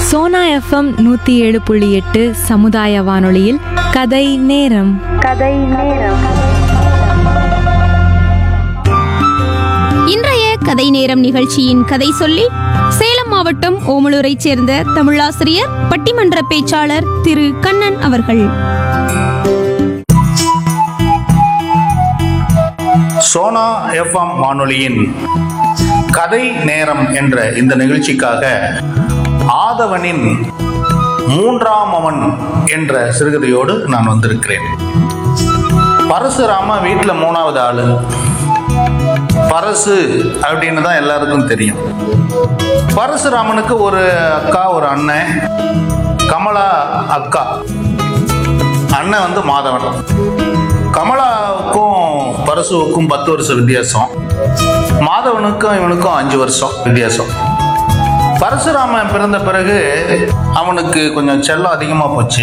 Sona FM நூற்றி ஏழு புள்ளி எட்டு சமுதாய வானொலியில் கதை நேரம் இன்றைய கதை நேரம் நிகழ்ச்சியின் கதை சொல்லி சேலம் மாவட்டம் ஓமலூரைச் சேர்ந்த தமிழாசிரியர் பட்டிமன்ற பேச்சாளர் திரு கண்ணன் அவர்கள் சோனா எஃப்எம் வானொலியின் கதை நேரம் என்ற இந்த நிகழ்ச்சிக்காக ஆதவனின் மூன்றாம் அவன் என்ற சிறுகதையோடு நான் வந்திருக்கிறேன் பரசுராம வீட்டில் மூணாவது ஆளு பரசு அப்படின்னு தான் எல்லாருக்கும் தெரியும் பரசுராமனுக்கு ஒரு அக்கா ஒரு அண்ணன் கமலா அக்கா அண்ணன் வந்து மாதவன் கமலாவுக்கும் பரசுவுக்கும் பத்து வருஷம் வித்தியாசம் மாதவனுக்கும் இவனுக்கும் அஞ்சு வருஷம் வித்தியாசம் பரசுராமன் பிறந்த பிறகு அவனுக்கு கொஞ்சம் செல்லம் அதிகமாக போச்சு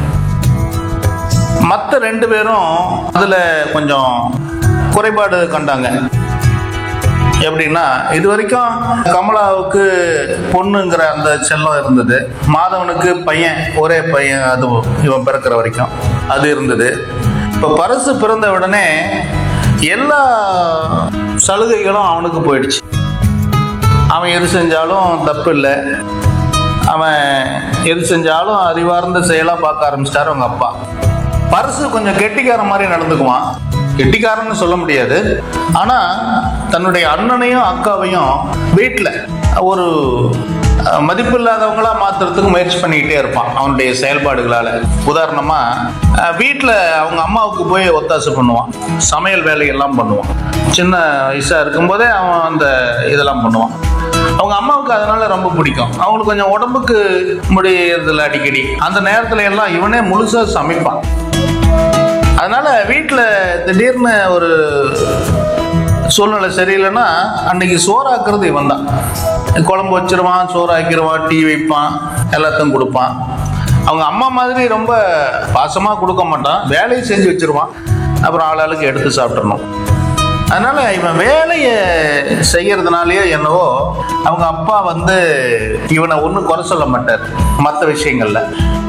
மற்ற ரெண்டு பேரும் அதில் கொஞ்சம் குறைபாடு கண்டாங்க எப்படின்னா இது வரைக்கும் கமலாவுக்கு பொண்ணுங்கிற அந்த செல்லம் இருந்தது மாதவனுக்கு பையன் ஒரே பையன் அது இவன் பிறக்கிற வரைக்கும் அது இருந்தது இப்போ பரசு பிறந்த உடனே எல்லா சலுகைகளும் அவனுக்கு போயிடுச்சு அவன் எது செஞ்சாலும் தப்பு இல்லை அவன் எது செஞ்சாலும் அறிவார்ந்த செயலாக பார்க்க ஆரம்பிச்சிட்டாரு அவங்க அப்பா பரசு கொஞ்சம் கெட்டிக்காரன் மாதிரி நடந்துக்குவான் கெட்டிக்காரன்னு சொல்ல முடியாது ஆனால் தன்னுடைய அண்ணனையும் அக்காவையும் வீட்டில் ஒரு அஹ், மதிப்பில்லாதவங்களா மாத்துறதுக்கு முயற்சி பண்ணிக்கிட்டே இருப்பான் அவனுடைய செயல்பாடுகளால் உதாரணமாக வீட்டில் அவங்க அம்மாவுக்கு போய் ஒத்தாசை பண்ணுவான் சமையல் வேலையெல்லாம் பண்ணுவான் சின்ன வயசாக இருக்கும்போதே அவன் அந்த இதெல்லாம் பண்ணுவான் அவங்க அம்மாவுக்கு அதனால ரொம்ப பிடிக்கும் அவங்களுக்கு கொஞ்சம் உடம்புக்கு முடியறதில்ல அடிக்கடி அந்த நேரத்துல எல்லாம் இவனே முழுசா சமைப்பான் அதனால வீட்டில் திடீர்னு ஒரு சூழ்நிலை சரியில்லைன்னா அன்னைக்கு சோறாக்குறது இவன் தான் குழம்பு வச்சிருவான் சோறு ஆக்கிடுவான் டீ வைப்பான் எல்லாத்தையும் கொடுப்பான் அவங்க அம்மா மாதிரி ரொம்ப பாசமாக கொடுக்க மாட்டான் வேலையை செஞ்சு வச்சிருவான் அப்புறம் ஆளாளுக்கு எடுத்து சாப்பிட்றணும் அதனால இவன் வேலையை செய்யறதுனாலயோ என்னவோ அவங்க அப்பா வந்து இவனை ஒன்றும் குறை சொல்ல மாட்டார் மற்ற விஷயங்கள்ல